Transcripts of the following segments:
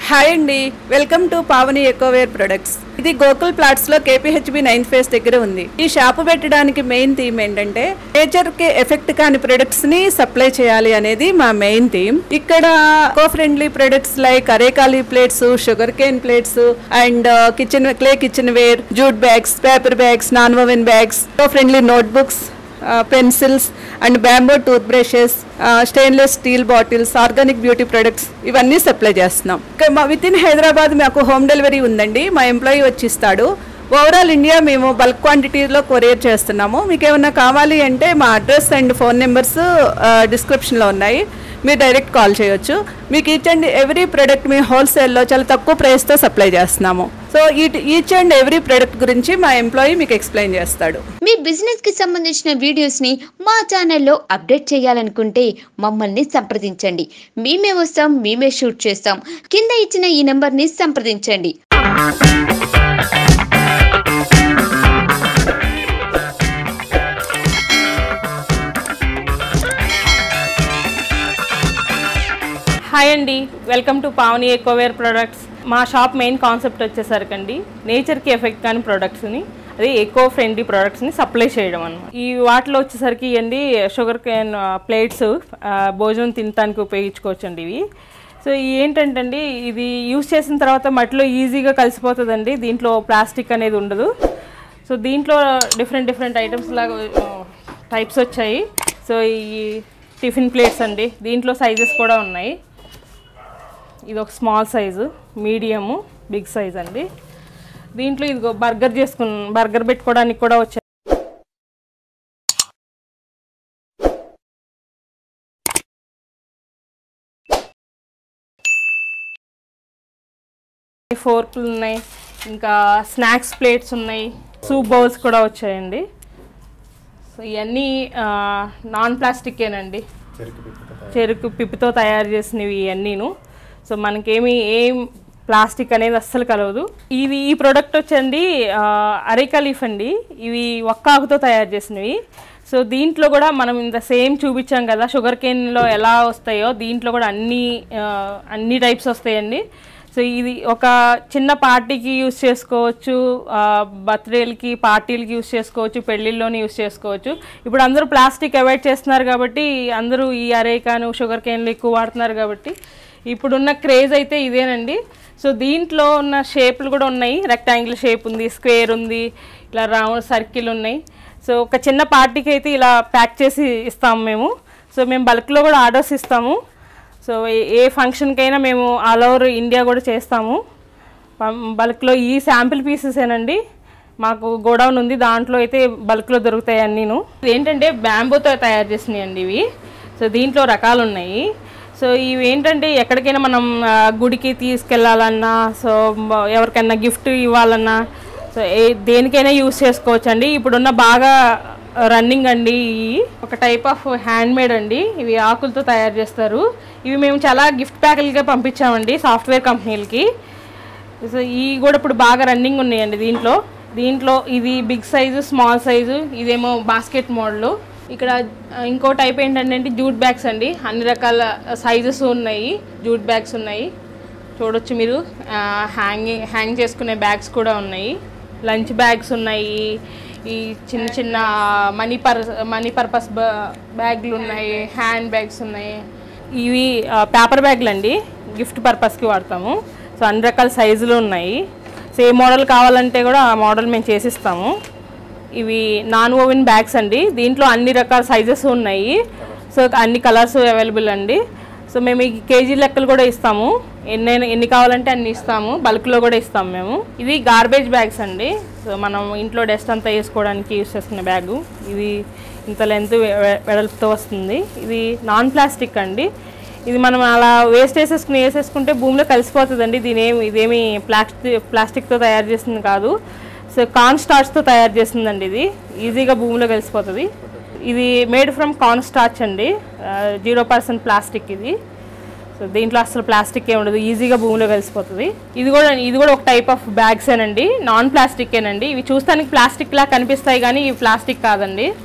hi అండి welcome to Pavani ecoware products ఇది Gokul plots లో కేపీహెచ్బి నైన్త్ ఫేస్ దగ్గర ఉంది ఈ షాపు పెట్టడానికి మెయిన్ థీమ్ ఏంటంటే నేచర్ కి ఎఫెక్ట్ కాని ప్రొడక్ట్స్ ని సప్లై చేయాలి అనేది మా మెయిన్ థీమ్ ఇక్కడ eco friendly products like areca plates sugarcane plates and kitchen clay kitchenware jute bags paper bags non woven bags eco friendly notebooks pencils and bamboo toothbrushes stainless steel bottles organic beauty products ఇవన్నీ supply చేస్తున్నాం within Hyderabad మాకు home delivery ఉందండి మా employee వచ్చి ఇస్తాడు overall India మేము bulk క్వాంటిటీలో courier చేస్తున్నాము మీకు ఏమన్నా కావాలి అంటే మా అడ్రస్ అండ్ ఫోన్ నెంబర్స్ డిస్క్రిప్షన్లో ఉన్నాయి మీరు డైరెక్ట్ కాల్ చేయొచ్చు మీకు ఈచ్ అండ్ ఎవ్రీ ప్రోడక్ట్ మేము హోల్సేల్లో చాలా తక్కువ ప్రైస్తో సప్లై చేస్తున్నాము సో ఈ ఈచ్ అండ్ ఎవ్రీ ప్రోడక్ట్ గురించి మా ఎంప్లాయీ మీకు ఎక్స్ప్లెయిన్ చేస్తాడు మీ బిజినెస్ కి సంబంధించిన వీడియోస్ ని మా ఛానల్లో అప్డేట్ చేయాలనుకుంటే మమ్మల్ని సంప్రదించండి మేమే వస్తాం మేమే షూట్ చేస్తాం కింద ఇచ్చిన ఈ నెంబర్ ని సంప్రదించండి హాయ్ అండి welcome to Pavani ecoware products మా షాప్ మెయిన్ కాన్సెప్ట్ వచ్చేసరికి అండి నేచర్కి ఎఫెక్ట్ కాని ప్రొడక్ట్స్ని అదే ఎకో ఫ్రెండ్లీ ప్రొడక్ట్స్ని సప్లై చేయడం అనమాట ఈ వాటిలో వచ్చేసరికి అండి షుగర్ కేన్ ప్లేట్స్ భోజనం తినడానికి ఉపయోగించుకోవచ్చు అండి ఇవి సో ఇవి ఏంటంటే అండి ఇది యూస్ చేసిన తర్వాత మట్టిలో ఈజీగా కలిసిపోతుందండి దీంట్లో ప్లాస్టిక్ అనేది ఉండదు సో దీంట్లో డిఫరెంట్ డిఫరెంట్ ఐటమ్స్ లాగా టైప్స్ వచ్చాయి సో ఈ టిఫిన్ ప్లేట్స్ అండి దీంట్లో సైజెస్ కూడా ఉన్నాయి ఇది ఒక small size medium big size అండి దీంట్లో ఇదిగో బర్గర్ చేసుకుని బర్గర్ పెట్టుకోవడానికి కూడా వచ్చాయి ఫోర్క్లు ఉన్నాయి ఇంకా స్నాక్స్ ప్లేట్స్ ఉన్నాయి సూప్ బౌల్స్ కూడా వచ్చాయండి సో ఇవన్నీ నాన్ ప్లాస్టికేనండి చెరుకు పిప్పితో తయారు చేసినవి ఇవన్నీను సో మనకేమి ఏం ప్లాస్టిక్ అనేది అస్సలు కలవదు ఇది ఈ ప్రోడక్ట్ వచ్చండి అరేకా లీఫ్ అండి ఇవి ఒక్క ఆకుతో తయారు చేసినవి సో దీంట్లో కూడా మనం ఇంత సేమ్ చూపించాం కదా షుగర్ కేన్లో ఎలా వస్తాయో దీంట్లో కూడా అన్ని ఆ, అన్ని టైప్స్ వస్తాయండి సో ఇది ఒక చిన్న పార్టీకి యూస్ చేసుకోవచ్చు బర్త్డేలకి పార్టీలకి యూస్ చేసుకోవచ్చు పెళ్ళిళ్ళలోని యూస్ చేసుకోవచ్చు ఇప్పుడు అందరూ ప్లాస్టిక్ అవాయిడ్ చేస్తున్నారు కాబట్టి అందరూ ఈ అరేకాను షుగర్ కేన్లు ఎక్కువ వాడుతున్నారు కాబట్టి ఇప్పుడున్న క్రేజ్ అయితే ఇదేనండి సో దీంట్లో ఉన్న షేప్లు కూడా ఉన్నాయి రెక్టాంగిల్ షేప్ ఉంది స్క్వేర్ ఉంది ఇలా రౌండ్ సర్కిల్ ఉన్నాయి సో ఒక చిన్న పార్టీకి అయితే ఇలా ప్యాక్ చేసి ఇస్తాము మేము సో మేము బల్క్లో కూడా ఆర్డర్స్ ఇస్తాము సో ఏ- ఏ ఫంక్షన్కైనా మేము ఆల్ ఓవర్ ఇండియా కూడా చేస్తాము పం- బల్క్లో ఈ శాంపిల్ పీసెసేనండి మాకు గోడౌన్ ఉంది దాంట్లో అయితే బల్క్లో దొరుకుతాయి అన్నీను ఏంటంటే బ్యాంబూతో తయారు చేసినాయి అండి ఇవి సో దీంట్లో రకాలు ఉన్నాయి సో ఇవి ఏంటంటే ఎక్కడికైనా మనం ఆ, గుడికి తీసుకెళ్ళాలన్నా సో మ- ఎవరికైనా గిఫ్ట్ ఇవ్వాలన్నా సో ఏ దేనికైనా యూస్ చేసుకోవచ్చు అండి ఇప్పుడున్న బాగా రన్నింగ్ అండి ఇవి ఒక టైప్ ఆఫ్ హ్యాండ్ మేడ్ అండి ఇవి ఆకులతో తయారు చేస్తారు ఇవి మేము చాలా గిఫ్ట్ ప్యాకులుగా పంపించామండి సాఫ్ట్వేర్ కంపెనీలకి సో ఈ కూడా ఇప్పుడు బాగా రన్నింగ్ ఉన్నాయండి దీంట్లో దీంట్లో ఇది బిగ్ సైజు స్మాల్ సైజు ఇదేమో బాస్కెట్ మోడల్ ఇక్కడ ఆ, ఇంకో టైప్ ఏంటంటే జూట్ బ్యాగ్స్ అండి అన్ని రకాల సైజెస్ ఉన్నాయి జూట్ బ్యాగ్స్ ఉన్నాయి చూడొచ్చు మీరు హ్యాంగింగ్ హ్యాంగ్ చేసుకునే బ్యాగ్స్ కూడా ఉన్నాయి లంచ్ బ్యాగ్స్ ఉన్నాయి ఈ చిన్న చిన్న మనీ పర్ మనీ పర్పస్ బ్యాగ్లు ఉన్నాయి హ్యాండ్ బ్యాగ్స్ ఉన్నాయి ఇవి పేపర్ బ్యాగ్లు అండి గిఫ్ట్ పర్పస్కి వాడతాము సో అన్ని రకాల సైజులు ఉన్నాయి సేమ్ మోడల్ కావాలంటే కూడా ఆ మోడల్ మేము చేసిస్తాము ఇవి నాన్ ఓవెన్ బ్యాగ్స్ అండి దీంట్లో అన్ని రకాల సైజెస్ ఉన్నాయి సో అన్ని కలర్స్ అవైలబుల్ అండి సో మేము ఈ కేజీ లెక్కలు కూడా ఇస్తాము ఎన్ని ఎన్ని కావాలంటే అన్ని ఇస్తాము బల్క్లో కూడా ఇస్తాము మేము ఇది గార్బేజ్ బ్యాగ్స్ అండి సో మనం ఇంట్లో డస్ట్ అంతా వేసుకోవడానికి యూస్ చేసుకునే బ్యాగు ఇది ఇంత లెంత్ వెడల్పుతో వస్తుంది ఇది నాన్ ప్లాస్టిక్ అండి ఇది మనం అలా వేస్ట్ వేసేసుకుని వేసేసుకుంటే భూమిలో కలిసిపోతుందండి దీని ఏమి ఇదేమి ప్లాస్టిక్ ప్లాస్టిక్తో తయారు చేసింది కాదు సో కార్న్ స్టార్చ్తో తయారు చేసిందండి ఇది ఈజీగా భూమిలో కలిసిపోతుంది ఇది మేడ్ ఫ్రమ్ కార్న్ స్టార్చ్ అండి జీరో పర్సెంట్ ప్లాస్టిక్ ఇది సో దీంట్లో అసలు ప్లాస్టిక్ ఏ ఉండదు ఈజీగా భూమిలో కలిసిపోతుంది ఇది కూడా ఇది కూడా ఒక టైప్ ఆఫ్ బ్యాగ్స్ ఏనండి నాన్ ప్లాస్టిక్ ఏనండి ఇవి చూస్తానికి ప్లాస్టిక్ లా కనిపిస్తాయి కానీ ఇవి ప్లాస్టిక్ కాదండి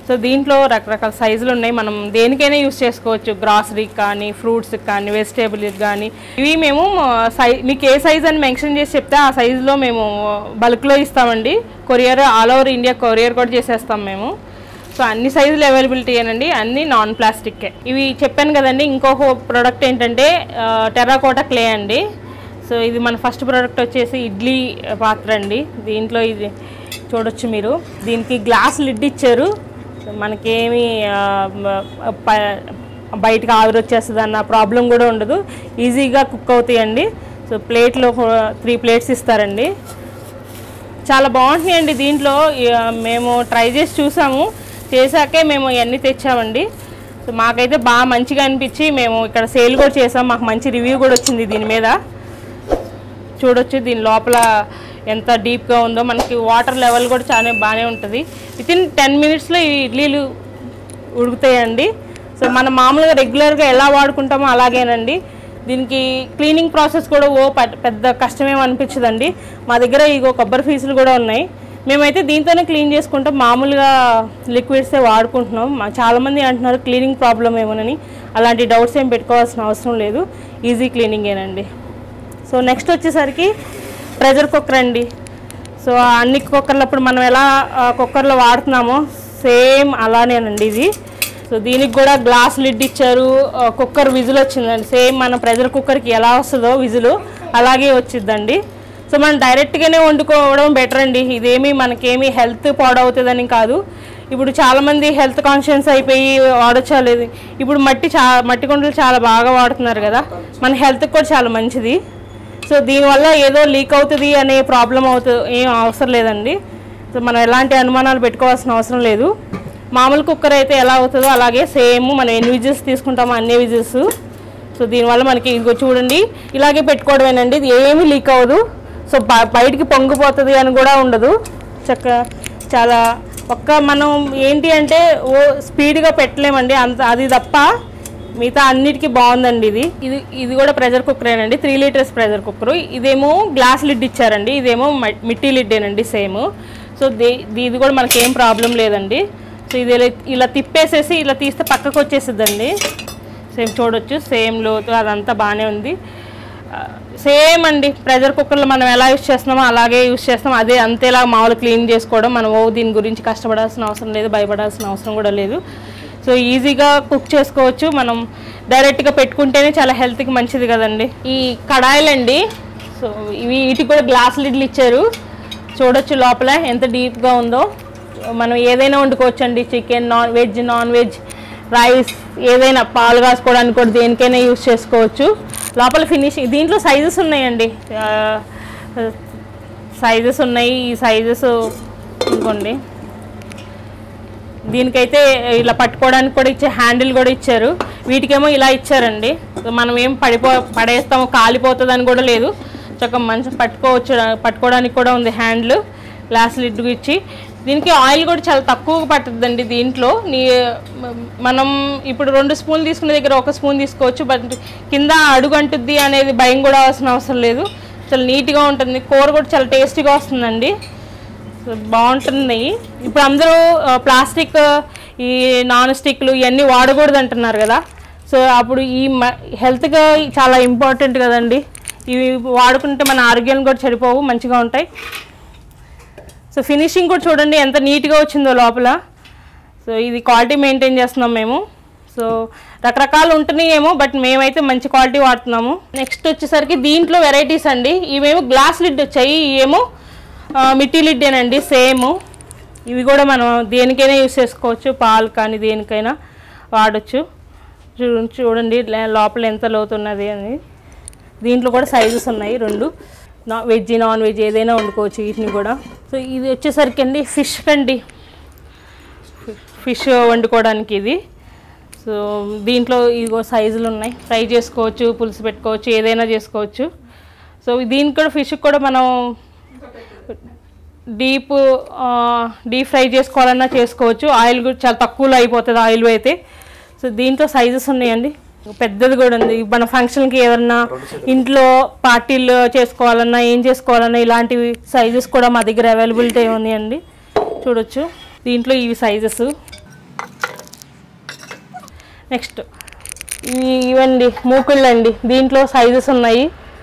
సో దీంట్లో రకరకాల సైజులు ఉన్నాయి మనం దేనికైనా యూస్ చేసుకోవచ్చు గ్రాసరీ కానీ ఫ్రూట్స్ కానీ వెజిటేబుల్ కానీ ఇవి మేము సై మీకు ఏ సైజ్ అని మెన్షన్ చేసి చెప్తే ఆ సైజులో మేము బల్క్లో ఇస్తామండి courier all over India courier కూడా చేసేస్తాం మేము సో అన్ని సైజులు అవైలబిలిటీ అండి అన్ని నాన్ ప్లాస్టిక్కే ఇవి చెప్పాను కదండి ఇంకొక ప్రోడక్ట్ ఏంటంటే టెర్రాకోటా క్లే అండి సో ఇది మన ఫస్ట్ ప్రోడక్ట్ వచ్చేసి ఇడ్లీ పాత్ర అండి దీంట్లో ఇది చూడొచ్చు మీరు దీనికి గ్లాస్ లిడ్ ఇచ్చారు సో మనకేమి ఆ, ప- బయటకు ఆవిరి వచ్చేస్తుంది అన్న ప్రాబ్లం కూడా ఉండదు ఈజీగా కుక్ అవుతాయండి సో ప్లేట్లో త్రీ ప్లేట్స్ ఇస్తారండి చాలా బాగుంటున్నాయండి దీంట్లో ఇక మేము ట్రై చేసి చూసాము చేశాకే మేము ఇవన్నీ తెచ్చామండి సో మాకైతే బాగా మంచిగా అనిపించి మేము ఇక్కడ సేల్ కూడా చేసాం మాకు మంచి రివ్యూ కూడా వచ్చింది దీని మీద చూడొచ్చు దీని లోపల ఎంత డీప్గా ఉందో మనకి వాటర్ లెవెల్ కూడా చాలా బాగానే ఉంటుంది విత్ ఇన్ టెన్ మినిట్స్లో ఈ ఇడ్లీలు ఉడుకుతాయండి సో మనం మామూలుగా రెగ్యులర్గా ఎలా వాడుకుంటామో అలాగేనండి దీనికి క్లీనింగ్ ప్రాసెస్ కూడా ఓ పెద్ద- పెద్ద కష్టమేం అనిపించదండి మా దగ్గర ఇగో కొబ్బరి ఫీజులు కూడా ఉన్నాయి మేమైతే దీంతోనే క్లీన్ చేసుకుంటాం మామూలుగా లిక్విడ్సే వాడుకుంటున్నాం మా చాలామంది అంటున్నారు క్లీనింగ్ ప్రాబ్లం ఏమోనని అలాంటి డౌట్స్ ఏం పెట్టుకోవాల్సిన అవసరం లేదు ఈజీ క్లీనింగేనండి సో నెక్స్ట్ వచ్చేసరికి ప్రెషర్ కుక్కర్ అండి సో అన్ని కుక్కర్లు అప్పుడు మనం ఎలా ఆ, కుక్కర్లో వాడుతున్నామో సేమ్ అలానేనండి ఇది సో దీనికి కూడా గ్లాస్ లిడ్ ఇచ్చారు ఆ, కుక్కర్ విజిల్ వచ్చిందండి సేమ్ మన ప్రెషర్ కుక్కర్కి ఎలా వస్తుందో విజిల్ అలాగే వచ్చిందండి సో మనం డైరెక్ట్గానే వండుకోవడం బెటర్ అండి ఇదేమి మనకేమి హెల్త్ పాడవుతుందని కాదు ఇప్పుడు చాలామంది హెల్త్ కాన్షియన్స్ అయిపోయి వాడచ్చలేదు ఇప్పుడు మట్టి చా మట్టి కుండలు చాలా బాగా వాడుతున్నారు కదా మన హెల్త్కి కూడా చాలా మంచిది సో దీనివల్ల ఏదో లీక్ అవుతుంది అనే ప్రాబ్లం అవుతుంది ఏం అవసరం లేదండి సో మనం ఎలాంటి అనుమానాలు పెట్టుకోవాల్సిన అవసరం లేదు మామూలు కుక్కర్ అయితే ఎలా అవుతుందో అలాగే సేమ్ మనం ఎన్ని విజిల్స్ తీసుకుంటామో అన్ని విజిల్స్ సో దీనివల్ల మనకి ఇదిగో చూడండి ఇలాగే పెట్టుకోవడమేనండి ఇది ఏమీ లీక్ అవ్వదు సో బ- బయటికి పొంగిపోతుంది అని కూడా ఉండదు చక్క చాలా ఒక్క మనం ఏంటి అంటే ఓ స్పీడ్గా పెట్టలేమండి అంత అది తప్ప మిగతా అన్నిటికీ బాగుందండి ఇది ఇది ఇది కూడా ప్రెషర్ కుక్కరేనండి త్రీ లీటర్స్ ప్రెషర్ కుక్కర్ ఇదేమో గ్లాస్ లిడ్ ఇచ్చారండి ఇదేమో మ- మిట్టి లిడ్డేనండి సేమ్ సో ది ది- ఇది కూడా మనకి ఏం ప్రాబ్లం లేదండి సో ఇది ఇలా- ఇలా తిప్పేసేసి ఇలా తీస్తే పక్కకు వచ్చేసిద్దండి సేమ్ చూడొచ్చు సేమ్ లోతు అదంతా బాగానే ఉంది సేమ్ అండి ప్రెషర్ కుక్కర్లో మనం ఎలా యూస్ చేస్తున్నామో అలాగే యూస్ చేస్తాం అదే అంతేలా మామూలు క్లీన్ చేసుకోవడం మనం ఓ దీని గురించి కష్టపడాల్సిన అవసరం లేదు భయపడాల్సిన అవసరం కూడా లేదు సో ఈజీగా కుక్ చేసుకోవచ్చు మనం డైరెక్ట్గా పెట్టుకుంటేనే చాలా హెల్త్కి మంచిది కదండి ఈ కడాయిలండి సో ఇవి వీటికి కూడా గ్లాస్ లిడ్లు ఇచ్చారు చూడొచ్చు లోపల ఎంత డీప్గా ఉందో మనం ఏదైనా వండుకోవచ్చు అండి chicken non veg non veg rice ఏదైనా పాలు కాసుకోవడానికి కూడా దేనికైనా యూస్ చేసుకోవచ్చు లోపల ఫినిషింగ్ దీంట్లో సైజెస్ ఉన్నాయండి సైజెస్ ఉన్నాయి ఈ సైజెస్ ఇదిగోండి దీనికైతే ఇలా పట్టుకోవడానికి కూడా ఇచ్చే హ్యాండిల్ కూడా ఇచ్చారు వీటికేమో ఇలా ఇచ్చారండి సో మనం ఏం పడిపో పడేస్తాము కాలిపోతుంది అని కూడా లేదు చక్కగా మంచి పట్టుకోవచ్చు పట్టుకోవడానికి కూడా ఉంది హ్యాండిల్ గ్లాస్ లిడ్ ఇచ్చి దీనికి ఆయిల్ కూడా చాలా తక్కువగా పట్టుద్దండి దీంట్లో నీ మనం ఇప్పుడు రెండు స్పూన్లు తీసుకునే దగ్గర ఒక స్పూన్ తీసుకోవచ్చు బట్ కింద అడుగు అంటుద్ది అనేది భయం కూడా అవసరం అవసరం లేదు చాలా నీట్గా ఉంటుంది కూర కూడా చాలా టేస్టీగా వస్తుందండి సో బాగుంటుంది ఇప్పుడు అందరూ ఆ, ప్లాస్టిక్ ఈ నాన్ స్టిక్లు ఇవన్నీ వాడకూడదు అంటున్నారు కదా సో అప్పుడు ఈ హెల్త్గా చాలా ఇంపార్టెంట్ కదండి ఇవి వాడుకుంటే మన ఆరోగ్యం కూడా చెడిపోవు మంచిగా ఉంటాయి సో ఫినిషింగ్ కూడా చూడండి ఎంత నీట్గా వచ్చిందో లోపల సో ఇది క్వాలిటీ మెయింటైన్ చేస్తున్నాం మేము సో రకరకాలు ఉంటున్నాయేమో బట్ మేమైతే మంచి క్వాలిటీ వాడుతున్నాము నెక్స్ట్ వచ్చేసరికి దీంట్లో వెరైటీస్ అండి ఇవేమో గ్లాస్ లిడ్ వచ్చాయి ఏమో మిట్టి లిడ్డేనండి సేమ్ ఇవి కూడా మనం దేనికైనా యూస్ చేసుకోవచ్చు పాలు కానీ దేనికైనా వాడచ్చు చూ చూడండి లే- లోపల ఎంత లోతున్నది అని దీంట్లో కూడా సైజెస్ ఉన్నాయి రెండు నా వెజ్ నాన్ వెజ్ ఏదైనా వండుకోవచ్చు వీటిని కూడా సో ఇది వచ్చేసరికి అండి ఫిష్ కండి ఫిష్ వండుకోవడానికి ఇది సో దీంట్లో ఇదిగో సైజులు ఉన్నాయి ఫ్రై చేసుకోవచ్చు పులుసు పెట్టుకోవచ్చు ఏదైనా చేసుకోవచ్చు సో దీనికి కూడా ఫిష్కి కూడా మనం డీప్ డీప్ ఫ్రై చేసుకోవాలన్నా చేసుకోవచ్చు ఆయిల్ కూడా చాలా తక్కువలో అయిపోతుంది ఆయిల్ అయితే సో దీంట్లో సైజెస్ ఉన్నాయండి పెద్దది కూడా ఉంది మన ఫంక్షన్కి ఏదన్నా ఇంట్లో పార్టీలు చేసుకోవాలన్నా ఏం చేసుకోవాలన్నా ఇలాంటివి సైజెస్ కూడా మా దగ్గర అవైలబిలిటీ ఉన్నాయండి చూడొచ్చు దీంట్లో ఇవి సైజెస్ నెక్స్ట్ ఇవి ఇవండి మూకుళ్ళు అండి దీంట్లో సైజెస్ ఉన్నాయి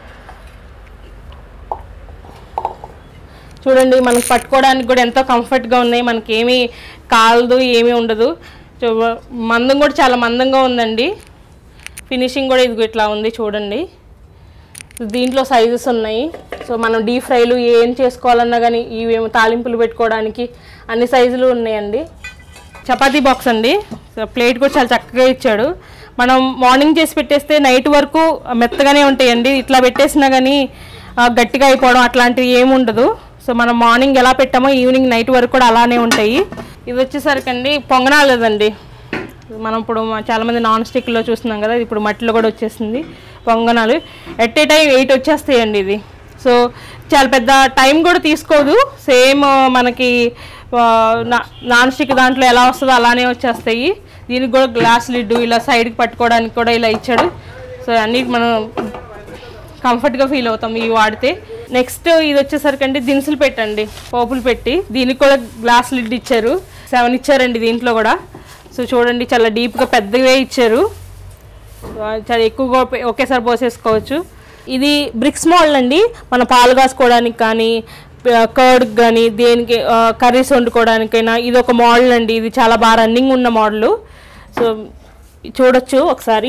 చూడండి మనకు పట్టుకోవడానికి కూడా ఎంతో కంఫర్ట్గా ఉన్నాయి మనకి ఏమీ కాలదు ఏమీ ఉండదు చూ- మందం కూడా చాలా మందంగా ఉందండి ఫినిషింగ్ కూడా ఇది ఇట్లా ఉంది చూడండి దీంట్లో సైజెస్ ఉన్నాయి సో మనం డీప్ ఫ్రైలు ఏం చేసుకోవాలన్నా కానీ ఇవేమో తాలింపులు పెట్టుకోవడానికి అన్ని సైజులు ఉన్నాయండి చపాతీ బాక్స్ అండి సో ప్లేట్ కూడా చాలా చక్కగా ఇచ్చాడు మనం మార్నింగ్ చేసి పెట్టేస్తే నైట్ వరకు మెత్తగానే ఉంటాయండి ఇట్లా పెట్టేసినా కానీ ఆ, గట్టిగా అయిపోవడం అట్లాంటివి ఏమి ఉండదు సో మనం మార్నింగ్ ఎలా పెట్టామో ఈవినింగ్ నైట్ వరకు కూడా అలానే ఉంటాయి ఇది వచ్చేసరికి అండి పొంగనాలేదండి మనం ఇప్పుడు మ- చాలామంది నాన్ స్టిక్లో చూస్తున్నాం కదా ఇప్పుడు మట్టిలో కూడా వచ్చేసింది పొంగనాలు ఎట్ ఏ టైం ఎయిట్ వచ్చేస్తాయండి ఇది సో చాలా పెద్ద టైం కూడా తీసుకోదు సేమ్ మనకి ఆ, నా- నాన్ స్టిక్ దాంట్లో ఎలా వస్తుందో అలానే వచ్చేస్తాయి దీనికి కూడా గ్లాస్ లిడ్ ఇలా సైడ్కి పట్టుకోవడానికి కూడా ఇలా ఇచ్చాడు సో అన్నీ మనం కంఫర్ట్గా ఫీల్ అవుతాం ఇవి వాడితే నెక్స్ట్ ఇది వచ్చేసరికి అండి దినుసులు పెట్టండి పోపులు పెట్టి దీనికి కూడా గ్లాస్ లిడ్ ఇచ్చారు సెవెన్ ఇచ్చారండి దీంట్లో కూడా సో చూడండి చాలా డీప్గా పెద్దగా ఇచ్చారు ఆ, చాలా ఎక్కువగా ఒకే- ఒకేసారి పోసేసుకోవచ్చు ఇది బ్రిక్స్ మోడల్ అండి మన పాలు కాసుకోవడానికి కానీ కర్డ్ కానీ దేనికి కర్రీస్ వండుకోవడానికైనా ఇది ఒక మోడల్ అండి ఇది చాలా బాగా రన్నింగ్ ఉన్న మోడల్ సో చూడొచ్చు ఒకసారి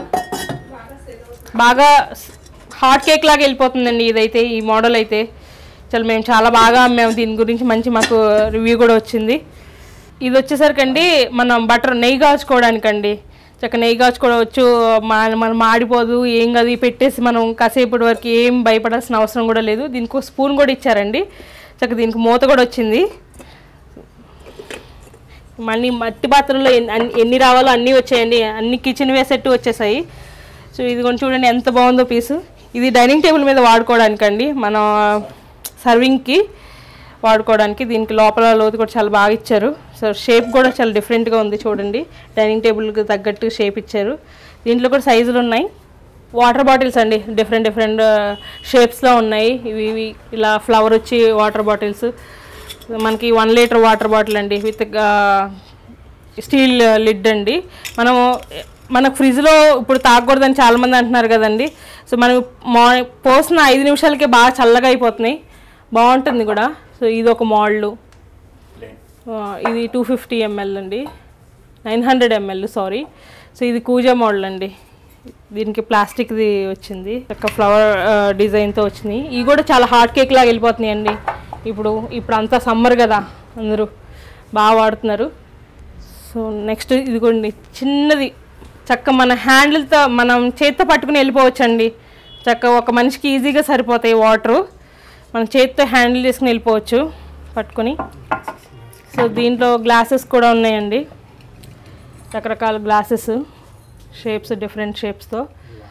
బాగా హాట్ కేక్ లాగా వెళ్ళిపోతుందండి ఇదైతే ఈ మోడల్ అయితే చాలా మేము చాలా బాగా మేము దీని గురించి మంచి మాకు రివ్యూ కూడా వచ్చింది ఇది వచ్చేసరికి అండి మనం బటర్ నెయ్యి కాచుకోవడానికండి చక్క నెయ్యి కాచుకోవచ్చు మా మనం మాడిపోదు ఏం కాదు ఇది పెట్టేసి మనం కాసేపటి వరకు ఏం భయపడాల్సిన అవసరం కూడా లేదు దీనికి ఒక స్పూన్ కూడా ఇచ్చారండి చక్క దీనికి మూత కూడా వచ్చింది మళ్ళీ మట్టి పాత్రలో ఎన్ని అన్ని- ఎన్ని రావాలో అన్నీ వచ్చాయండి అన్ని కిచెన్ వే సెట్ వచ్చేసాయి సో ఇది కొంచెం చూడండి ఎంత బాగుందో పీసు ఇది డైనింగ్ టేబుల్ మీద వాడుకోవడానికండి మన సర్వింగ్కి వాడుకోవడానికి దీనికి లోపల లోతు కూడా చాలా బాగా ఇచ్చారు సో షేప్ కూడా చాలా డిఫరెంట్గా ఉంది చూడండి డైనింగ్ టేబుల్కి తగ్గట్టు షేప్ ఇచ్చారు దీంట్లో కూడా సైజులు ఉన్నాయి వాటర్ బాటిల్స్ అండి డిఫరెంట్ డిఫరెంట్ షేప్స్లో ఉన్నాయి ఇవి ఇవి ఇలా ఫ్లవర్ వచ్చి వాటర్ బాటిల్స్ మనకి వన్ లీటర్ వాటర్ బాటిల్ అండి విత్ స్టీల్ లిడ్ అండి మనము మనకు ఫ్రిడ్జ్లో ఇప్పుడు తాగకూడదని చాలామంది అంటున్నారు కదండి సో మనం మార్నింగ్ పోసిన ఐదు నిమిషాలకే బాగా చల్లగా అయిపోతున్నాయి బాగుంటుంది కూడా సో ఇది ఒక మోడలు ఇది టూ ఫిఫ్టీ ఎంఎల్ అండి nine hundred ML sorry so ఇది కూజా మోడల్ అండి దీనికి ప్లాస్టిక్ది వచ్చింది ఒక ఫ్లవర్ డిజైన్తో వచ్చినాయి ఇవి కూడా చాలా హాట్ కేక్ లాగా వెళ్ళిపోతున్నాయి అండి ఇప్పుడు ఇప్పుడు అంతా సమ్మర్ కదా అందరూ బాగా వాడుతున్నారు సో నెక్స్ట్ ఇదిగోండి చిన్నది చక్క మన హ్యాండిల్తో మనం చేత్తో పట్టుకుని వెళ్ళిపోవచ్చండి చక్క ఒక మనిషికి ఈజీగా సరిపోతాయి వాటరు మనం చేత్తో హ్యాండిల్ చేసుకుని వెళ్ళిపోవచ్చు పట్టుకొని సో దీంట్లో గ్లాసెస్ కూడా ఉన్నాయండి రకరకాల గ్లాసెస్ షేప్స్ డిఫరెంట్ షేప్స్తో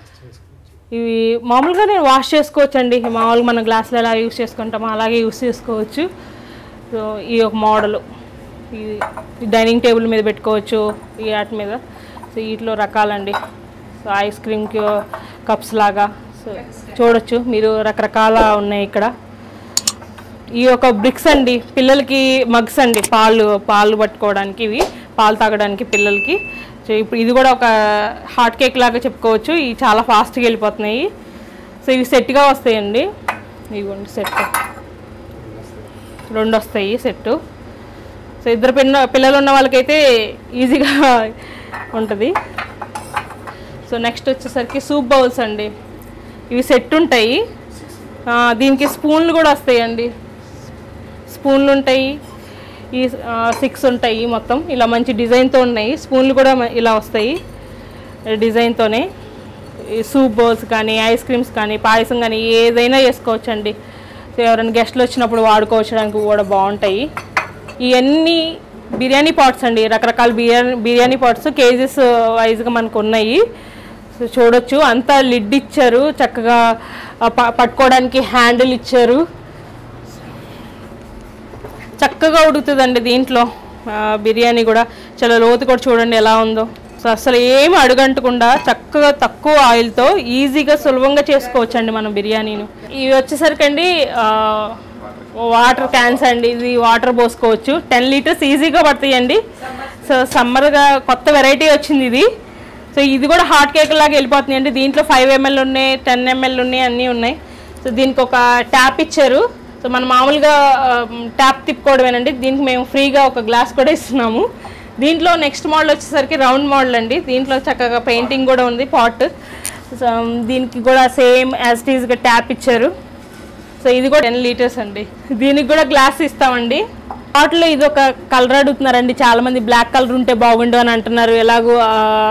ఇవి మామూలుగా నేను వాష్ చేసుకోవచ్చండి మామూలుగా మన గ్లాసులు ఎలా యూస్ చేసుకుంటామో అలాగే యూస్ చేసుకోవచ్చు సో ఈ ఒక మోడలు ఇది డైనింగ్ టేబుల్ మీద పెట్టుకోవచ్చు ఈ వాటి మీద సో వీటిలో రకాలండి సో ఐస్ క్రీమ్ కప్స్ లాగా సో చూడొచ్చు మీరు రకరకాల ఉన్నాయి ఇక్కడ ఈ యొక్క బ్రిక్స్ అండి పిల్లలకి మగ్స్ అండి పాలు పాలు పట్టుకోవడానికి ఇవి పాలు తాగడానికి పిల్లలకి సో ఇప్పుడు ఇది కూడా ఒక హాట్ కేక్ లాగా చెప్పుకోవచ్చు ఇవి చాలా ఫాస్ట్గా వెళ్ళిపోతున్నాయి సో ఇవి సెట్గా వస్తాయండి ఇదిగోండి సెట్ రెండు వస్తాయి సెట్టు సో ఇద్దరు పిల్ల పిల్లలు ఉన్న వాళ్ళకైతే ఈజీగా ఉంటుంది సో నెక్స్ట్ వచ్చేసరికి సూప్ బౌల్స్ అండి ఇవి సెట్ ఉంటాయి ఆ, దీనికి స్పూన్లు కూడా వస్తాయండి స్పూన్లు ఉంటాయి ఈ సిక్స్ ఉంటాయి మొత్తం ఇలా మంచి డిజైన్తో ఉన్నాయి స్పూన్లు కూడా మ- ఇలా వస్తాయి డిజైన్తోనే ఈ సూప్ బౌల్స్ కానీ ఐస్ క్రీమ్స్ కానీ పాయసం కానీ ఏదైనా చేసుకోవచ్చండి సో ఎవరైనా గెస్ట్లు వచ్చినప్పుడు వాడుకోవడానికి కూడా బాగుంటాయి ఇవన్నీ బిర్యానీ పాట్స్ అండి రకరకాల బిర్యానీ బిర్యానీ పాట్స్ కేజీస్ వైజ్గా మనకు ఉన్నాయి సో చూడొచ్చు అంతా లిడ్ ఇచ్చారు చక్కగా ఆ, ప- పట్టుకోవడానికి హ్యాండిల్ ఇచ్చారు చక్కగా ఉడుకుతుందండి దీంట్లో ఆ, బిర్యానీ కూడా చాలా లోతు కూడా చూడండి ఎలా ఉందో సో అసలు ఏమి అడుగంటకుండా చక్కగా తక్కువ ఆయిల్తో ఈజీగా సులభంగా చేసుకోవచ్చండి మనం బిర్యానీను ఇవి వచ్చేసరికి అండి వాటర్ క్యాన్స్ అండి ఇది వాటర్ పోసుకోవచ్చు టెన్ లీటర్స్ ఈజీగా పడతాయండి సో సమ్మర్గా కొత్త వెరైటీ వచ్చింది ఇది సో ఇది కూడా హాట్ కేక్ లాగా వెళ్ళిపోతుంది అండి దీంట్లో ఫైవ్ ఎంఎల్ ఉన్నాయి టెన్ ఎంఎల్ ఉన్నాయి అన్నీ ఉన్నాయి సో దీనికి ఒక ట్యాప్ ఇచ్చారు సో మనం మామూలుగా ట్యాప్ తిప్పుకోవడమేనండి దీనికి మేము ఫ్రీగా ఒక గ్లాస్ కూడా ఇస్తున్నాము దీంట్లో నెక్స్ట్ మోడల్ వచ్చేసరికి రౌండ్ మోడల్ అండి దీంట్లో చక్కగా పెయింటింగ్ కూడా ఉంది పాట్ సో దీనికి కూడా సేమ్ యాజ్ ఇట్ ఈస్గా ట్యాప్ ఇచ్చారు సో ఇది కూడా టెన్ లీటర్స్ అండి దీనికి కూడా గ్లాస్ ఇస్తామండి వాటిలో ఇది ఒక కలర్ అడుగుతున్నారండి చాలా మంది బ్లాక్ కలర్ ఉంటే బాగుండు అని అంటున్నారు ఎలాగో ఆ,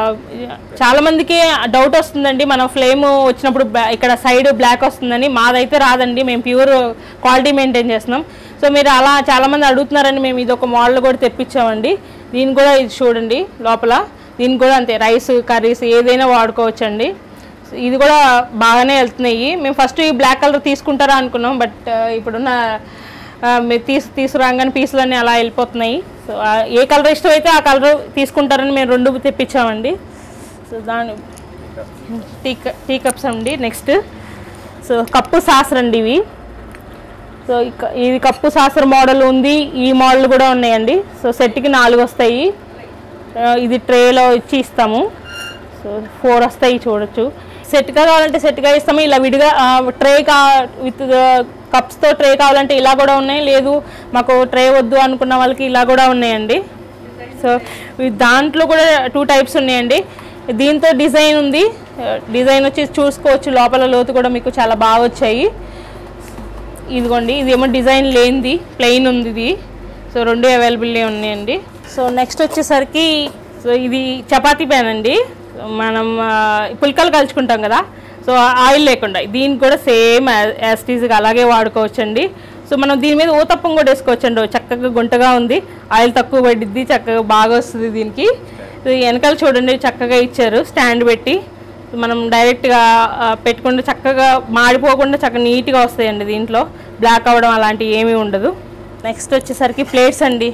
చాలా మందికి డౌట్ వస్తుందండి మన ఫ్లేమ్ వచ్చినప్పుడు బ్లా- ఇక్కడ సైడ్ బ్లాక్ వస్తుందని మాదైతే రాదండి మేము ప్యూర్ క్వాలిటీ మెయింటైన్ చేస్తున్నాం సో మీరు అలా చాలా మంది అడుగుతున్నారని మేము ఇది ఒక మోడల్ కూడా తెప్పించామండి దీన్ని కూడా ఇది చూడండి లోపల దీనికి కూడా అంతే రైస్ కర్రీస్ ఏదైనా వాడుకోవచ్చండి ఇది కూడా బాగానే వెళ్తున్నాయి మేము ఫస్ట్ ఈ బ్లాక్ కలర్ తీసుకుంటారా అనుకున్నాం బట్ ఇప్పుడున్న ఆ, మీరు తీసు తీసుకురాగానే పీసులన్నీ అలా వెళ్ళిపోతున్నాయి సో ఆ, ఏ కలర్ ఇష్టమైతే ఆ కలర్ తీసుకుంటారని మేము రెండు తెప్పించామండి సో దాని టీ క- టీ కప్స్ అండి నెక్స్ట్ సో కప్పు సాసర్ అండి ఇవి సో ఇక- ఇది కప్పు సాసర్ మోడల్ ఉంది ఈ మోడల్ కూడా ఉన్నాయండి సో సెట్కి నాలుగు వస్తాయి ఆ, ఇది ట్రేలో ఇచ్చి ఇస్తాము సో ఫోర్ వస్తాయి చూడొచ్చు సెట్గా కావాలంటే సెట్గా ఇస్తాము ఇలా విడిగా ట్రే కా విత్ కప్స్తో ట్రే కావాలంటే ఇలా కూడా ఉన్నాయి లేదు మాకు ట్రే వద్దు అనుకున్న వాళ్ళకి ఇలా కూడా ఉన్నాయండి సో ఇవి దాంట్లో కూడా టూ టైప్స్ ఉన్నాయండి దీంతో డిజైన్ ఉంది డిజైన్ వచ్చి చూసుకోవచ్చు లోపల లోతు కూడా మీకు చాలా బాగా వచ్చాయి ఇదిగోండి ఇదేమో డిజైన్ లేనిది ప్లెయిన్ ఉంది ఇది సో రెండు అవైలబుల్ ఉన్నాయండి సో నెక్స్ట్ వచ్చేసరికి సో ఇది చపాతీ ప్యాన్ అండి మనం ఆ, పుల్కలు కలుచుకుంటాం కదా సో ఆయిల్ లేకుండా దీనికి కూడా సేమ్ యాస్టీజ్గా అలాగే వాడుకోవచ్చండి సో మనం దీని మీద ఊతప్పం కూడా వేసుకోవచ్చండి చక్కగా గుంటగా ఉంది ఆయిల్ తక్కువ పడిద్ది చక్కగా బాగా వస్తుంది దీనికి సో ఈ వెనకాల చూడండి చక్కగా ఇచ్చారు స్టాండ్ పెట్టి మనం డైరెక్ట్గా ఆ, పెట్టుకుంటే చక్కగా మాడిపోకుండా చక్కగా నీట్గా వస్తాయండి దీంట్లో బ్లాక్ అవ్వడం అలాంటివి ఏమీ ఉండదు నెక్స్ట్ వచ్చేసరికి ప్లేట్స్ అండి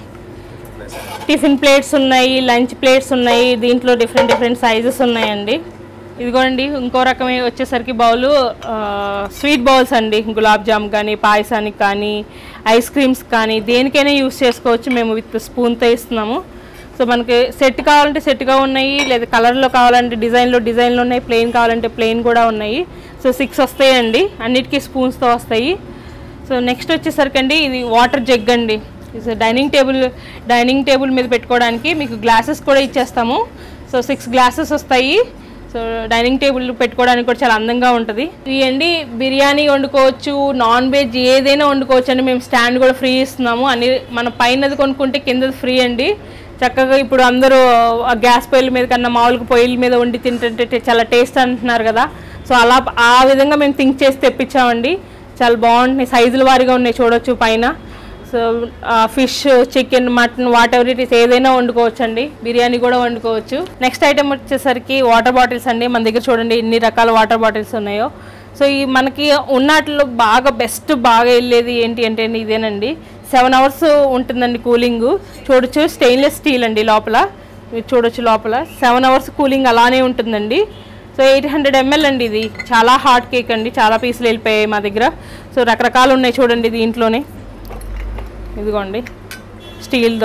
టిఫిన్ ప్లేట్స్ ఉన్నాయి లంచ్ ప్లేట్స్ ఉన్నాయి దీంట్లో డిఫరెంట్ డిఫరెంట్ సైజెస్ ఉన్నాయండి ఇదిగోండి ఇంకో రకమే వచ్చేసరికి బౌలు స్వీట్ బౌల్స్ అండి గులాబ్ జామ్ కానీ పాయసానికి కానీ ఐస్ క్రీమ్స్ కానీ దేనికైనా యూస్ చేసుకోవచ్చు మేము విత్ స్పూన్తో ఇస్తున్నాము సో మనకి సెట్ కావాలంటే సెట్గా ఉన్నాయి లేదా కలర్లో కావాలంటే డిజైన్లో డిజైన్లో ఉన్నాయి ప్లెయిన్ కావాలంటే ప్లెయిన్ కూడా ఉన్నాయి సో సిక్స్ వస్తాయండి అన్నిటికీ స్పూన్స్తో వస్తాయి సో నెక్స్ట్ వచ్చేసరికి అండి ఇది వాటర్ జగ్ అండి ఇది డైనింగ్ టేబుల్ డైనింగ్ టేబుల్ మీద పెట్టుకోవడానికి మీకు గ్లాసెస్ కూడా ఇచ్చేస్తాము సో సిక్స్ గ్లాసెస్ వస్తాయి సో డైనింగ్ టేబుల్ పెట్టుకోవడానికి కూడా చాలా అందంగా ఉంటుంది ఇది అండి బిర్యానీ వండుకోవచ్చు నాన్ వెజ్ ఏదైనా వండుకోవచ్చు అండి మేము స్టాండ్ కూడా ఫ్రీ ఇస్తున్నాము అన్ని మన పైనది కొనుక్కుంటే కిందది ఫ్రీ అండి చక్కగా ఇప్పుడు అందరూ ఆ గ్యాస్ పొయ్యిల మీద కన్నా మామూలుగా పొయ్యిల మీద వండి తింటుంటే చాలా టేస్ట్ అంటున్నారు కదా సో అలా ఆ విధంగా మేము థింక్ చేసి తెప్పించామండి చాలా బాగుంటున్నాయి సైజుల వారీగా ఉన్నాయి చూడొచ్చు పైన so fish chicken mutton whatever it is ఏదైనా వండుకోవచ్చు అండి బిర్యానీ కూడా వండుకోవచ్చు నెక్స్ట్ ఐటమ్ వచ్చేసరికి వాటర్ బాటిల్స్ అండి మన దగ్గర చూడండి ఎన్ని రకాల వాటర్ బాటిల్స్ ఉన్నాయో సో ఈ మనకి ఉన్నట్లో బాగా బెస్ట్ బాగా వెళ్ళేది ఏంటి అంటే ఇదేనండి సెవెన్ అవర్స్ ఉంటుందండి కూలింగ్ చూడొచ్చు స్టెయిన్లెస్ స్టీల్ అండి లోపల మీరు చూడొచ్చు లోపల సెవెన్ అవర్స్ కూలింగ్ అలానే ఉంటుందండి సో ఎయిట్ హండ్రెడ్ ఎంఎల్ అండి ఇది చాలా హాట్ కేక్ అండి చాలా పీసులు వెళ్ళిపోయాయి మా దగ్గర సో రకరకాలు ఉన్నాయి చూడండి దీంట్లోనే ఇదిగోండి స్టీల్తో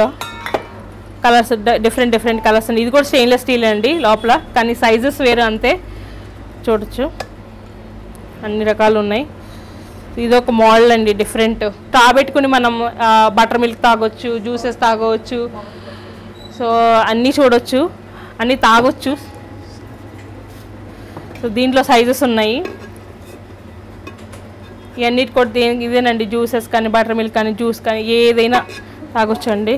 కలర్స్ డిఫరెంట్ డిఫరెంట్ కలర్స్ అండి ఇది కూడా స్టెయిన్లెస్ స్టీల్ అండి లోపల కానీ సైజెస్ వేరే అంతే చూడొచ్చు అన్ని రకాలు ఉన్నాయి ఇది ఒక మోడల్ అండి డిఫరెంట్ తాబెట్టుకుని మనం బటర్ మిల్క్ తాగొచ్చు జ్యూసెస్ తాగవచ్చు సో అన్నీ చూడొచ్చు అన్నీ తాగొచ్చు సో దీంట్లో సైజెస్ ఉన్నాయి ఇవన్నిటి కూడా దేనికి ఇదేనండి జ్యూసెస్ కానీ బటర్ మిల్క్ కానీ జ్యూస్ కానీ ఏదైనా తాగొచ్చు అండి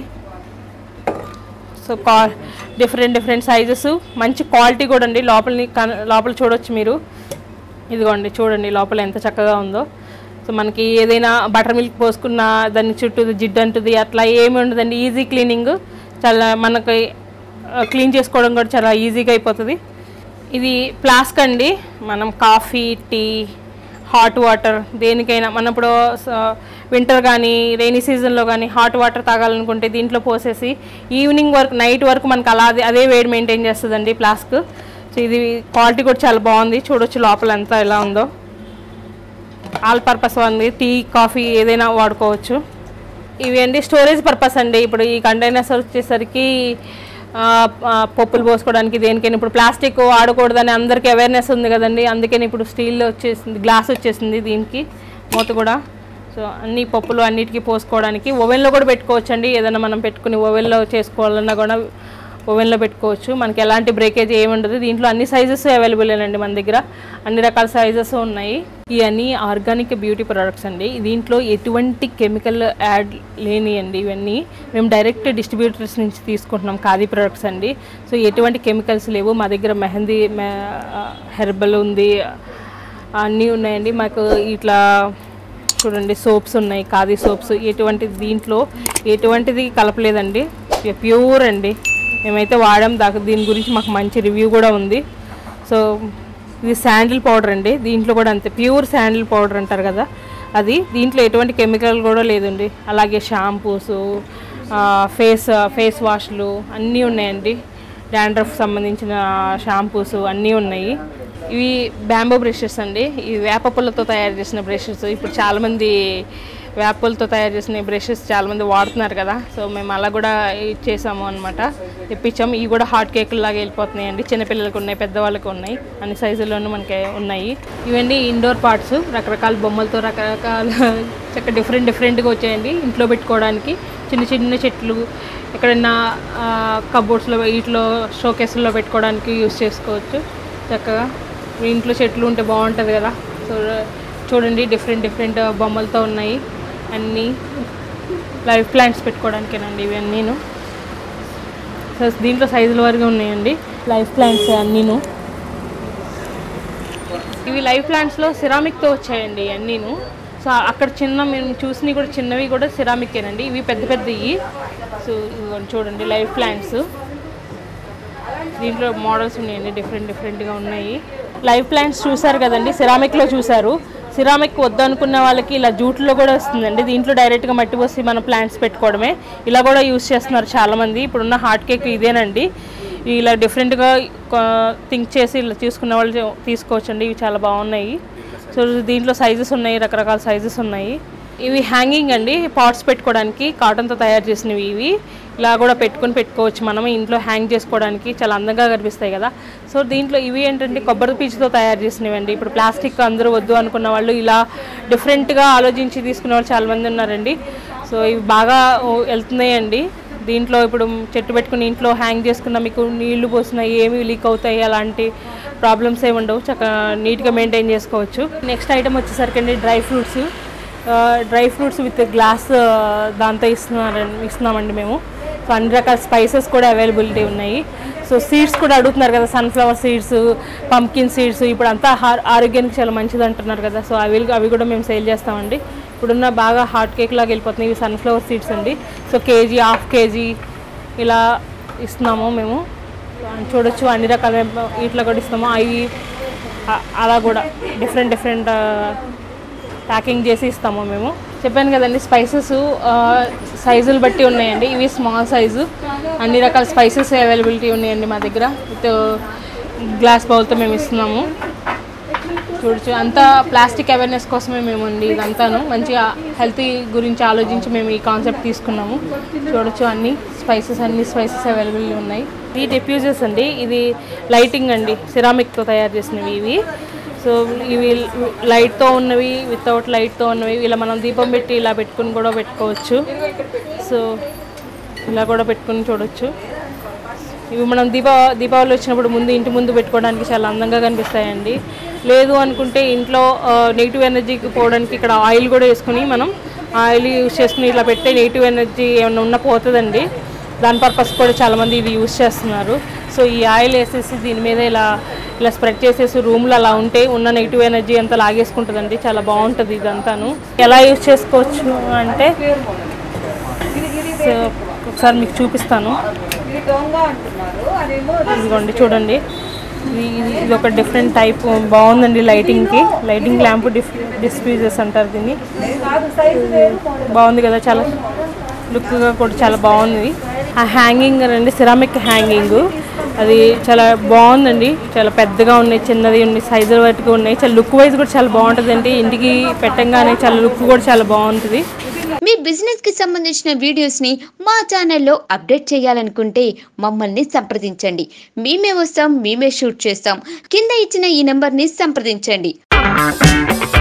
సో కా డిఫరెంట్ డిఫరెంట్ సైజెస్ మంచి క్వాలిటీ కూడా అండి లోపలని కన- లోపల చూడొచ్చు మీరు ఇదిగోండి చూడండి లోపల ఎంత చక్కగా ఉందో సో మనకి ఏదైనా బటర్ మిల్క్ పోసుకున్న దాని చుట్టూ జిడ్డు అంటుంది అట్లా ఏమి ఉండదండి ఈజీ క్లీనింగ్ చాలా మనకి క్లీన్ చేసుకోవడం కూడా చాలా ఈజీగా అయిపోతుంది ఇది ఫ్లాస్క్ అండి మనం కాఫీ టీ హాట్ వాటర్ దేనికైనా మనం ఇప్పుడు వింటర్ కానీ రైనీ సీజన్లో కానీ హాట్ వాటర్ తాగాలనుకుంటే దీంట్లో పోసేసి ఈవినింగ్ వరకు నైట్ వరకు మనకు అలా అదే- అదే వేడి మెయింటైన్ చేస్తుందండి ఫ్లాస్క్ సో ఇది క్వాలిటీ కూడా చాలా బాగుంది చూడొచ్చు లోపల ఎంత ఎలా ఉందో ఆల్ పర్పస్ ఉంది టీ కాఫీ ఏదైనా వాడుకోవచ్చు ఇవి అండి స్టోరేజ్ పర్పస్ అండి ఇప్పుడు ఈ కంటైనర్స్ వచ్చేసరికి ఆ, ఆ, పప్పులు పోసుకోవడానికి దేనికైనా ఇప్పుడు ప్లాస్టిక్ వాడకూడదని అందరికీ అవేర్నెస్ ఉంది కదండి అందుకని ఇప్పుడు స్టీల్ వచ్చేసింది గ్లాస్ వచ్చేసింది దీనికి మూత కూడా సో అన్ని పప్పులు అన్నిటికీ పోసుకోవడానికి ఓవెన్లో కూడా పెట్టుకోవచ్చు అండి ఏదైనా మనం పెట్టుకుని ఓవెన్లో చేసుకోవాలన్నా కూడా ఓవెన్లో పెట్టుకోవచ్చు మనకి ఎలాంటి బ్రేకేజ్ ఏమి ఉండదు దీంట్లో అన్ని సైజెస్ అవైలబుల్ అండి మన దగ్గర అన్ని రకాల సైజెస్ ఉన్నాయి ఇవన్నీ ఆర్గానిక్ బ్యూటీ ప్రొడక్ట్స్ అండి దీంట్లో ఎటువంటి కెమికల్ యాడ్ లేని అండి ఇవన్నీ మేము డైరెక్ట్ డిస్ట్రిబ్యూటర్స్ నుంచి తీసుకుంటున్నాం ఖాదీ ప్రొడక్ట్స్ అండి సో ఎటువంటి కెమికల్స్ లేవు మా దగ్గర మెహందీ హెర్బల్ ఉంది అన్నీ ఉన్నాయండి మాకు ఇట్లా చూడండి సోప్స్ ఉన్నాయి ఖాదీ సోప్స్ ఎటువంటి దీంట్లో ఎటువంటిది కలపలేదండి ప్యూర్ అండి మేమైతే వాడాం దాకా దీని గురించి మాకు మంచి రివ్యూ కూడా ఉంది సో ఇది శాండిల్ పౌడర్ అండి దీంట్లో కూడా అంతే ప్యూర్ శాండిల్ పౌడర్ అంటారు కదా అది దీంట్లో ఎటువంటి కెమికల్ కూడా లేదండి అలాగే షాంపూస్ ఫేస్ ఫేస్ వాష్లు అన్నీ ఉన్నాయండి డాండ్రఫ్ సంబంధించిన షాంపూస్ అన్నీ ఉన్నాయి ఇవి బ్యాంబో బ్రషెస్ అండి ఈ వేప పుల్లతో తయారు చేసిన బ్రషెస్ ఇప్పుడు చాలామంది వేప పుల్లతో తయారు చేసిన బ్రషెస్ చాలామంది వాడుతున్నారు కదా సో మేము అలా కూడా ఇచ్చేసాము అనమాట తెప్పించాము ఇవి కూడా హాట్ కేకులు లాగా వెళ్ళిపోతున్నాయండి చిన్నపిల్లలకు ఉన్నాయి పెద్దవాళ్ళకి ఉన్నాయి అన్ని సైజుల్లోనూ మనకి ఉన్నాయి ఇవన్నీ ఇండోర్ పార్ట్స్ రకరకాల బొమ్మలతో రకరకాల చక్క డిఫరెంట్ డిఫరెంట్గా వచ్చాయండి ఇంట్లో పెట్టుకోవడానికి చిన్న చిన్న చెట్లు ఎక్కడైనా కబోర్డ్స్లో వీటిలో షోకేసుల్లో పెట్టుకోవడానికి యూస్ చేసుకోవచ్చు చక్కగా మీ ఇంట్లో చెట్లు ఉంటే బాగుంటుంది కదా సో చూడండి డిఫరెంట్ డిఫరెంట్ బొమ్మలతో ఉన్నాయి అన్నీ లైఫ్ ప్లాంట్స్ పెట్టుకోవడానికేనండి ఇవన్నీను సో దీంట్లో సైజుల వరకు ఉన్నాయండి లైఫ్ ప్లాంట్స్ అన్నీను ఇవి లైఫ్ ప్లాంట్స్లో సిరామిక్తో వచ్చాయండి అన్నీను సో అక్కడ చిన్న మేము చూసినవి కూడా చిన్నవి కూడా సిరామిక్కేనండి ఇవి పెద్ద పెద్దవి సో ఇదిగోండి చూడండి లైఫ్ ప్లాంట్స్ దీంట్లో మోడల్స్ ఉన్నాయండి డిఫరెంట్ డిఫరెంట్గా ఉన్నాయి లైఫ్ ప్లాంట్స్ చూసారు కదండి సిరామిక్లో చూసారు సిరామిక్ వద్దనుకున్న వాళ్ళకి ఇలా జూట్లో కూడా వస్తుందండి దీంట్లో డైరెక్ట్గా మట్టి పోసి మన ప్లాంట్స్ పెట్టుకోవడమే ఇలా కూడా యూస్ చేస్తున్నారు చాలామంది ఇప్పుడున్న హార్ట్ కేక్ ఇదేనండి ఇలా డిఫరెంట్గా థింక్ చేసి ఇలా తీసుకున్న వాళ్ళు తీసుకోవచ్చండి ఇవి చాలా బాగున్నాయి సో దీంట్లో సైజెస్ ఉన్నాయి రకరకాల సైజెస్ ఉన్నాయి ఇవి హ్యాంగింగ్ అండి పాట్స్ పెట్టుకోవడానికి కాటన్తో తయారు చేసినవి ఇవి ఇలా కూడా పెట్టుకొని పెట్టుకోవచ్చు మనం ఇంట్లో హ్యాంగ్ చేసుకోవడానికి చాలా అందంగా కనిపిస్తాయి కదా సో దీంట్లో ఇవి ఏంటంటే కొబ్బరి పీచుతో తయారు చేసినవి అండి ఇప్పుడు ప్లాస్టిక్ అందరూ వద్దు అనుకున్న వాళ్ళు ఇలా డిఫరెంట్గా ఆలోచించి తీసుకునే వాళ్ళు చాలామంది ఉన్నారండి సో ఇవి బాగా ఓ, వెళ్తున్నాయండి దీంట్లో ఇప్పుడు చెట్టు పెట్టుకుని ఇంట్లో హ్యాంగ్ చేసుకున్న మీకు నీళ్లు పోసిన ఏమి లీక్ అవుతాయి అలాంటి ప్రాబ్లమ్స్ ఏమి ఉండవు చక్కగా నీట్గా మెయింటైన్ చేసుకోవచ్చు నెక్స్ట్ ఐటమ్ వచ్చేసరికి అండి dry fruits dry fruits with glass దాంతో ఇస్తున్నారండి ఇస్తున్నామండి మేము సో అన్ని రకాల స్పైసెస్ కూడా అవైలబిలిటీ ఉన్నాయి సో సీడ్స్ కూడా అడుగుతున్నారు కదా సన్ఫ్లవర్ సీడ్స్ పంకిన్ సీడ్స్ ఇప్పుడు అంతా హా- ఆరోగ్యానికి చాలా మంచిది అంటున్నారు కదా సో అవి అవి కూడా మేము సేల్ చేస్తామండి ఇప్పుడున్న బాగా హాట్ కేక్ లాగా వెళ్ళిపోతున్నాయి ఇవి సన్ఫ్లవర్ సీడ్స్ అండి సో కేజీ హాఫ్ కేజీ ఇలా ఇస్తున్నాము మేము చూడొచ్చు అన్ని రకాల వీటిలో కూడా ఇస్తాము అవి అ- అలా కూడా డిఫరెంట్ డిఫరెంట్ ప్యాకింగ్ చేసి ఇస్తాము మేము చెప్పాను కదండి స్పైసెస్ సైజులు బట్టి ఉన్నాయండి ఇవి స్మాల్ సైజు అన్ని రకాల స్పైసెస్ అవైలబిలిటీ ఉన్నాయండి మా దగ్గర విత్ గ్లాస్ బౌల్తో మేము ఇస్తున్నాము చూడొచ్చు అంతా ప్లాస్టిక్ అవేర్నెస్ కోసమే మేము అండి ఇదంతాను మంచిగా హెల్తీ గురించి ఆలోచించి మేము ఈ కాన్సెప్ట్ తీసుకున్నాము చూడొచ్చు అన్ని స్పైసెస్ అన్ని స్పైసెస్ అవైలబుల్ ఉన్నాయి ఈ డెప్యూజెస్ అండి ఇది లైటింగ్ అండి సిరామిక్తో తయారు చేసినవి ఇవి సో ఇవి లైట్తో ఉన్నవి వితౌట్ లైట్తో ఉన్నవి ఇలా మనం దీపం పెట్టి ఇలా పెట్టుకుని కూడా పెట్టుకోవచ్చు సో ఇలా కూడా పెట్టుకుని చూడొచ్చు ఇవి మనం దీపా దీపావళి వచ్చినప్పుడు ముందు ఇంటి ముందు పెట్టుకోవడానికి చాలా అందంగా కనిపిస్తాయండి లేదు అనుకుంటే ఇంట్లో నెగిటివ్ ఎనర్జీకి పోవడానికి ఇక్కడ ఆయిల్ కూడా వేసుకుని మనం ఆయిల్ యూస్ చేసుకుని ఇలా పెడితే నెగిటివ్ ఎనర్జీ ఏమైనా ఉన్నా పోతుందండి దాని పర్పస్ కూడా చాలామంది ఇది యూస్ చేస్తున్నారు సో ఈ ఆయిల్ వేసేసి దీని మీద ఇలా ఇలా స్ప్రెడ్ చేసేసి రూమ్లో అలా ఉంటే ఉన్న నెగిటివ్ ఎనర్జీ అంతా లాగేసుకుంటుందండి చాలా బాగుంటుంది ఇదంతాను ఎలా యూస్ చేసుకోవచ్చు అంటే సో ఒకసారి మీకు చూపిస్తాను ఇదిగోండి చూడండి ఇది ఇది ఇది ఒక డిఫరెంట్ టైప్ బాగుందండి లైటింగ్కి లైటింగ్ ల్యాంప్ డిఫ్ డిస్ఫ్యూజెస్ అంటారు దీన్ని బాగుంది కదా చాలా లుక్గా కూడా చాలా బాగుంది ఆ హ్యాంగింగ్ అండి సిరామిక్ హ్యాంగింగ్ అది చాలా బాగుందండి చాలా పెద్దగా ఉన్నాయి చిన్నది ఉన్నాయి సైజు వరకు ఉన్నాయి చాలా లుక్ వైజ్ కూడా చాలా బాగుంటుంది ఇంటికి పెట్టంగానే చాలా లుక్ కూడా చాలా బాగుంటుంది మీ బిజినెస్ కి సంబంధించిన వీడియోస్ ని మా ఛానల్లో అప్డేట్ చేయాలనుకుంటే మమ్మల్ని సంప్రదించండి మేమే వస్తాం మేమే షూట్ చేస్తాం కింద ఇచ్చిన ఈ నెంబర్ ని సంప్రదించండి